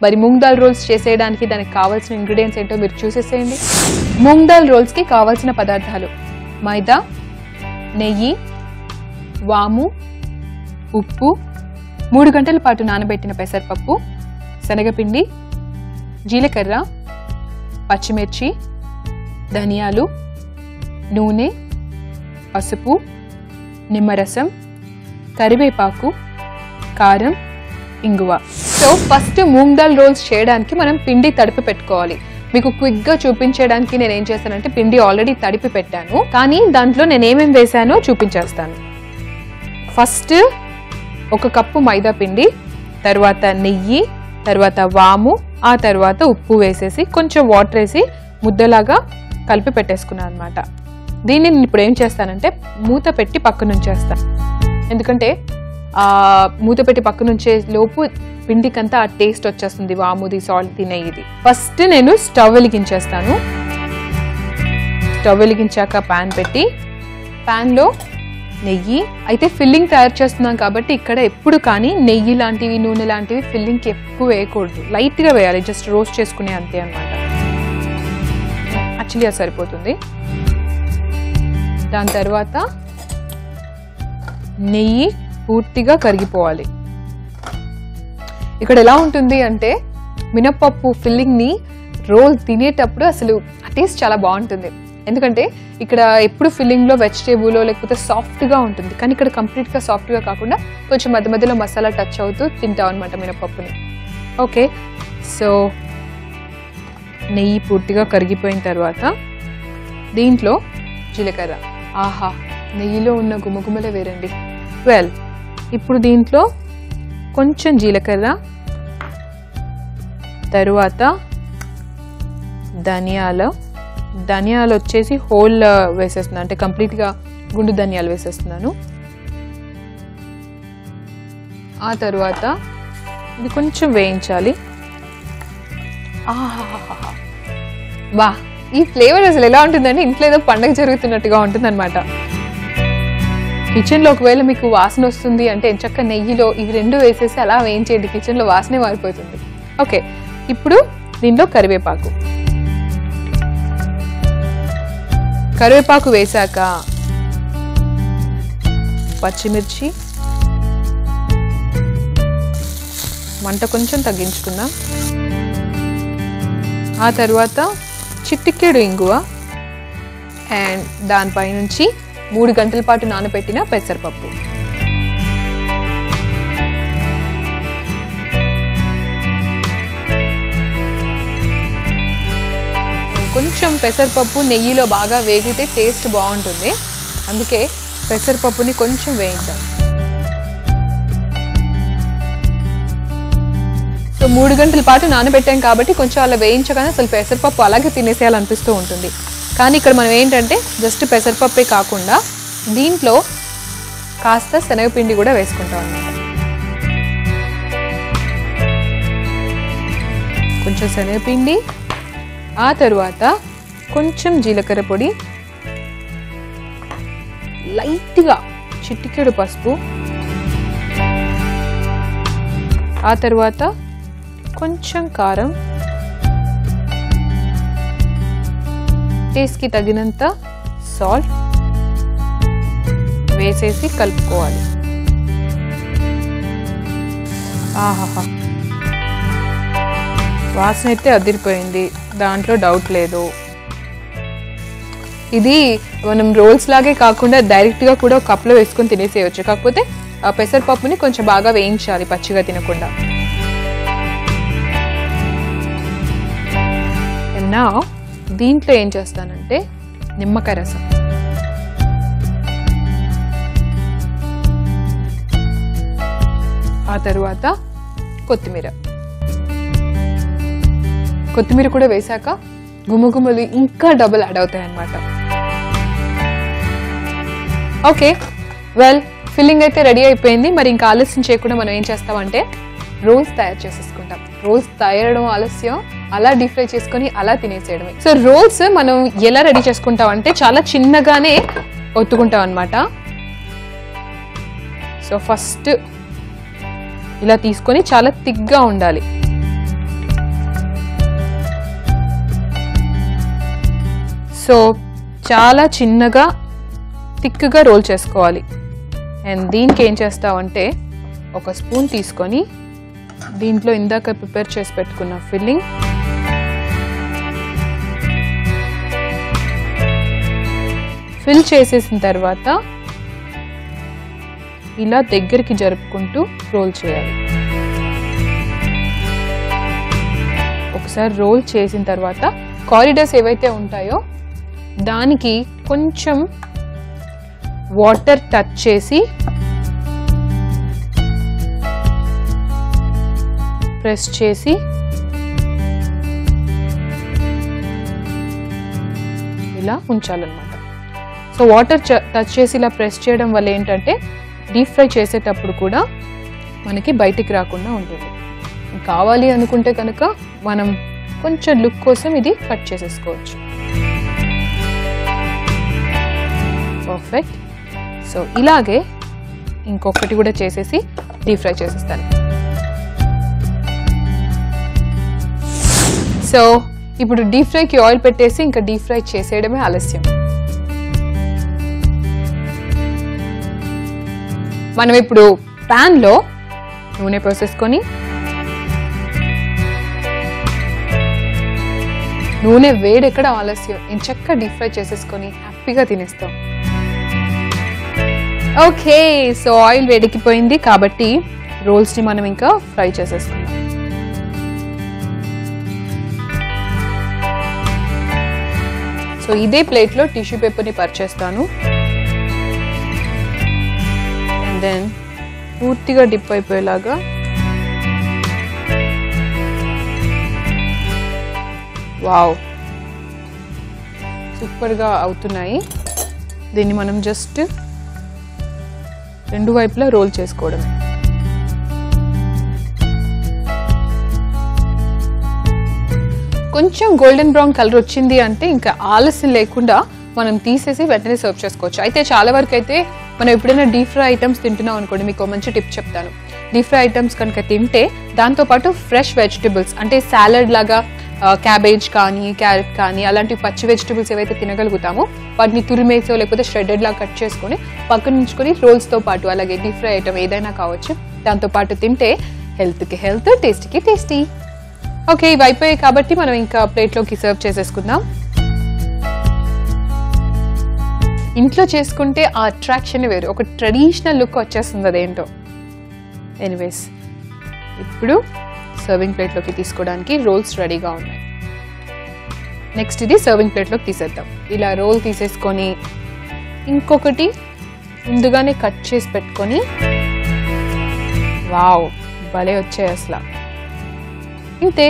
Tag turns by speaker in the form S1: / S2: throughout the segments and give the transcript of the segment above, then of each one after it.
S1: మరి మూంగ్ దాల్ రోల్స్ చేసేయడానికి దానికి కావాల్సిన ఇంగ్రీడియంట్స్ ఏంటో మీరు చూసేసేయండి మూంగ్ దాల్ రోల్స్కి కావాల్సిన పదార్థాలు మైదా నెయ్యి వాము ఉప్పు మూడు గంటల పాటు నానబెట్టిన పెసరపప్పు శనగపిండి జీలకర్ర పచ్చిమిర్చి ధనియాలు నూనె పసుపు నిమ్మరసం కరివేపాకు కారం ఇంగువ so first moong dal rolls చేయడానికి మనం పిండి తడిపి పెట్టుకోవాలి మీకు క్విక్గా చూపించడానికి నేను ఏం చేస్తానంటే పిండి ఆల్రెడీ తడిపి పెట్టాను కానీ దాంట్లో నేను ఏమేమి వేసానో చూపించేస్తాను ఫస్ట్ ఒక కప్పు మైదా పిండి తర్వాత నెయ్యి తర్వాత వాము ఆ తర్వాత ఉప్పు వేసేసి కొంచెం వాటర్ వేసి ముద్దలాగా కలిపి పెట్టేసుకున్నాను అనమాట దీన్ని నేను ఇప్పుడు ఏం చేస్తానంటే మూత పెట్టి పక్కన ఉంచేస్తాను ఎందుకంటే ఆ మూత పెట్టి పక్కన ఉంచే లోపు పిండికంతా ఆ టేస్ట్ వచ్చేస్తుంది వాముది సాల్ట్ నెయ్యిది ఫస్ట్ నేను స్టవ్ వెలిగించేస్తాను స్టవ్ వెలిగించాక పాన్ పెట్టి పాన్లో నెయ్యి అయితే ఫిల్లింగ్ తయారు చేస్తున్నాం కాబట్టి ఇక్కడ ఎప్పుడు కానీ నెయ్యి లాంటివి నూనె లాంటివి ఫిల్లింగ్కి ఎక్కువ వేయకూడదు లైట్గా వేయాలి జస్ట్ రోస్ట్ చేసుకునే అంతే అనమాట యాక్చువల్లీ అది సరిపోతుంది దాని తర్వాత నెయ్యి పూర్తిగా కరిగిపోవాలి ఇక్కడ ఎలా ఉంటుంది అంటే మినప్పప్పు ఫిల్లింగ్ని రోల్ తినేటప్పుడు అసలు ఆ టేస్ట్ చాలా బాగుంటుంది ఎందుకంటే ఇక్కడ ఎప్పుడు ఫిల్లింగ్లో వెజిటేబుల్ లేకపోతే సాఫ్ట్గా ఉంటుంది కానీ ఇక్కడ కంప్లీట్గా సాఫ్ట్గా కాకుండా కొంచెం మధ్య మధ్యలో మసాలా టచ్ అవుతూ తింటాం అనమాట మినపప్పుని ఓకే సో నెయ్యి పూర్తిగా కరిగిపోయిన తర్వాత దీంట్లో జీలకర్ర ఆహా నెయ్యిలో ఉన్న గుమగుమలే వేరండి వెల్ ఇప్పుడు దీంట్లో కొంచెం జీలకర్ర తరువాత ధనియాలు ధనియాలు వచ్చేసి హోల్ వేసేస్తున్నాను అంటే కంప్లీట్గా గుండు ధనియాలు వేసేస్తున్నాను ఆ తరువాత ఇది కొంచెం వేయించాలి ఆహాహాహా. వా ఈ ఫ్లేవర్ అసలు ఎలా ఉంటుందంటే ఇంట్లో ఏదో పండగ జరుగుతున్నట్టుగా ఉంటుందన్నమాట కిచెన్లో ఒకవేళ మీకు వాసన వస్తుంది అంటే ఎంచక్క నెయ్యిలో ఇవి రెండు వేసేసి అలా వేయించేయండి కిచెన్లో వాసనే మారిపోతుంది ఓకే ఇప్పుడు దీంట్లో కరివేపాకు కరివేపాకు వేశాక పచ్చిమిర్చి మంట కొంచెం తగ్గించుకుందాం ఆ తర్వాత చిట్టికేడు ఇంగువ అండ్ దానిపై నుంచి మూడు గంటల పాటు నానబెట్టిన పెసరపప్పు కొంచెం పెసరపప్పు నెయ్యిలో బాగా వేగితే టేస్ట్ బాగుంటుంది అందుకే పెసరపప్పుని కొంచెం వేయించాం సో మూడు గంటల పాటు నానబెట్టాం కాబట్టి కొంచెం అలా వేయించగానే అసలు పెసరపప్పు అలాగే తినేసేయాలనిపిస్తూ ఉంటుంది కానీ ఇక్కడ మనం ఏంటంటే జస్ట్ పెసరపప్పే కాకుండా దీంట్లో కాస్త శనగపిండి కూడా వేసుకుంటాం అన్నమాట కొంచెం శనగపిండి ఆ తరువాత కొంచెం జీలకర్ర పొడి లైట్గా చిటికెడు పసుపు ఆ తర్వాత కొంచెం కారం టేస్ట్కి తగినంత సాల్ట్ వేసేసి కలుపుకోవాలి ఆహాహా వాసన అయితే అదిరిపోయింది దాంట్లో డౌట్ లేదు ఇది మనం రోల్స్ లాగే కాకుండా డైరెక్ట్గా కూడా ఒక కప్లో వేసుకొని తినేసేయచ్చు కాకపోతే ఆ పెసరపప్పుని కొంచెం బాగా వేయించాలి పచ్చిగా తినకుండా నా దీంట్లో ఏం చేస్తానంటే నిమ్మకాయ రసం ఆ తరువాత కొత్తిమీర కొత్తిమీర కూడా వేశాక గుమగుమలు ఇంకా డబుల్ యాడ్ అవుతాయి అన్నమాట ఓకే వెల్ ఫిల్లింగ్ అయితే రెడీ అయిపోయింది మరి ఇంకా ఆలస్యం చేయకుండా మనం ఏం చేస్తామంటే రోల్స్ తయారు చేసేసుకుంటాం రోల్స్ తయారడం ఆలస్యం అలా డీప్ ఫ్రై చేసుకొని అలా తినేసేయడమే సో రోల్స్ మనం ఎలా రెడీ చేసుకుంటాం అంటే చాలా చిన్నగానే ఒత్తుకుంటాం అనమాట సో ఫస్ట్ ఇలా తీసుకొని చాలా థిక్గా ఉండాలి సో చాలా చిన్నగా థిక్గా రోల్ చేసుకోవాలి అండ్ దీనికి ఏం చేస్తామంటే ఒక స్పూన్ తీసుకొని దీంట్లో ఇందాక ప్రిపేర్ చేసి పెట్టుకున్న ఫిల్లింగ్ ఫిల్ చేసేసిన తర్వాత ఇలా దగ్గరికి జరుపుకుంటూ రోల్ చేయాలి ఒకసారి రోల్ చేసిన తర్వాత కారిడర్స్ ఏవైతే ఉంటాయో దానికి కొంచెం వాటర్ టచ్ చేసి ప్రెస్ చేసి ఇలా ఉంచాలన్నమాట సో వాటర్ టచ్ చేసి ఇలా ప్రెస్ చేయడం వల్ల ఏంటంటే డీప్ ఫ్రై చేసేటప్పుడు కూడా మనకి బయటికి రాకుండా ఉంటుంది కావాలి అనుకుంటే కనుక మనం కొంచెం లుక్ కోసం ఇది కట్ చేసేసుకోవచ్చు పర్ఫెక్ట్ సో ఇలాగే ఇంకొకటి కూడా చేసేసి డీప్ ఫ్రై చేసేస్తాను సో ఇప్పుడు డీప్ ఫ్రైకి ఆయిల్ పెట్టేసి ఇంకా డీప్ ఫ్రై చేసేయడమే ఆలస్యం మనం ఇప్పుడు ప్యాన్లో నూనె పోసేసుకొని నూనె వేడెక్కడ ఆలస్యం ఎంచక్క డీప్ ఫ్రై చేసేసుకొని హ్యాపీగా తినేస్తాం ఓకే సో ఆయిల్ వేడెక్కిపోయింది కాబట్టి రోల్స్ని మనం ఇంకా ఫ్రై చేసేసుకుందాం సో ఇదే ప్లేట్లో టిష్యూ పేపర్ని పరిచేస్తాను అండ్ దెన్ పూర్తిగా డిప్ అయిపోయేలాగా వావ్ సూపర్గా అవుతున్నాయి దీన్ని మనం జస్ట్ రెండు వైపులా రోల్ చేసుకోవడమే కొంచెం గోల్డెన్ బ్రౌన్ కలర్ వచ్చింది అంటే ఇంకా ఆలస్యం లేకుండా మనం తీసేసి వెంటనే సర్వ్ చేసుకోవచ్చు అయితే చాలా వరకు అయితే మనం ఎప్పుడైనా డీప్ ఫ్రై ఐటమ్స్ తింటున్నాం అనుకోండి మీకు మంచి టిప్ చెప్తాను డీప్ ఫ్రై ఐటమ్స్ కనుక తింటే దాంతోపాటు ఫ్రెష్ వెజిటబుల్స్ అంటే సాలడ్ లాగా క్యాబేజ్ కానీ క్యారెట్ కానీ అలాంటి పచ్చి వెజిటబుల్స్ ఏవైతే తినగలుగుతామో వాటిని తురిమేసో లేకపోతే షెడెడ్ లాగా కట్ చేసుకొని పక్కన ఉంచుకొని రోల్స్తో పాటు అలాగే డీప్ ఫ్రై ఐటమ్ ఏదైనా కావచ్చు దాంతో పాటు తింటే హెల్త్కి హెల్త్ టేస్ట్కి టేస్టీ ఓకే ఇవి అయిపోయాయి కాబట్టి మనం ఇంకా ప్లేట్లోకి సర్వ్ చేసేసుకుందాం ఇంట్లో చేసుకుంటే ఆ అట్రాక్షన్ వేరు ఒక ట్రెడిషనల్ లుక్ వచ్చేస్తుంది అదేంటో ఎనీవేస్ ఇప్పుడు సర్వింగ్ ప్లేట్లోకి తీసుకోవడానికి రోల్స్ రెడీగా ఉన్నాయి నెక్స్ట్ ఇది సర్వింగ్ ప్లేట్లోకి తీసేద్దాం ఇలా రోల్ తీసేసుకొని ఇంకొకటి ముందుగానే కట్ చేసి పెట్టుకొని వావ్ భలే వచ్చాయి అసలు ఇంతే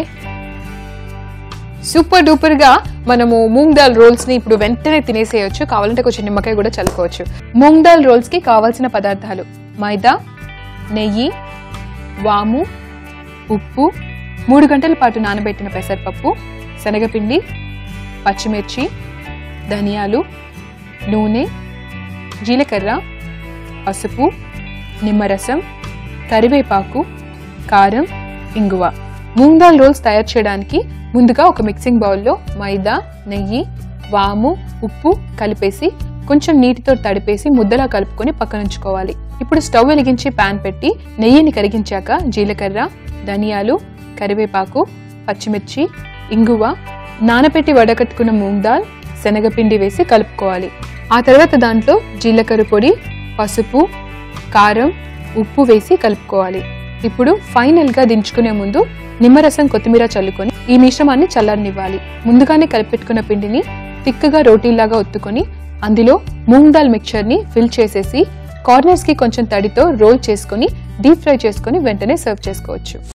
S1: సూపర్ డూపర్ గా మనము మూంగ్ దాల్ రోల్స్ ని ఇప్పుడు వెంటనే తినేసేయచ్చు కావాలంటే కొంచెం నిమ్మకాయ కూడా చల్లుకోవచ్చు మూంగ్ దాల్ రోల్స్ కి కావాల్సిన పదార్థాలు మైదా నెయ్యి వాము ఉప్పు మూడు గంటల పాటు నానబెట్టిన పెసరపప్పు శనగపిండి పచ్చిమిర్చి ధనియాలు నూనె జీలకర్ర పసుపు నిమ్మరసం కరివేపాకు కారం ఇంగువ మూంగ్ దాల్ రోల్స్ తయారు చేయడానికి ముందుగా ఒక మిక్సింగ్ బౌల్లో మైదా నెయ్యి వాము ఉప్పు కలిపేసి కొంచెం నీటితో తడిపేసి ముద్దలా కలుపుకొని పక్కనుంచుకోవాలి ఇప్పుడు స్టవ్ వెలిగించి పాన్ పెట్టి నెయ్యిని కరిగించాక జీలకర్ర ధనియాలు కరివేపాకు పచ్చిమిర్చి ఇంగువ నానబెట్టి వడకట్టుకున్న మూంగ్ దాల్ శనగపిండి వేసి కలుపుకోవాలి ఆ తర్వాత దాంట్లో జీలకర్ర పొడి పసుపు కారం ఉప్పు వేసి కలుపుకోవాలి ఇప్పుడు ఫైనల్ గా దించుకునే ముందు నిమ్మరసం కొత్తిమీర చల్లుకొని ఈ మిశ్రమాన్ని చల్లారనివ్వాలి ముందుగానే కలిపెట్టుకున్న పిండిని తిక్కగా రోటీలాగా ఒత్తుకొని అందులో మూంగ్ దాల్ మిక్చర్ ని ఫిల్ చేసేసి కార్నర్స్ కి కొంచెం తడితో రోల్ చేసుకొని డీప్ ఫ్రై చేసుకొని వెంటనే సర్వ్ చేసుకోవచ్చు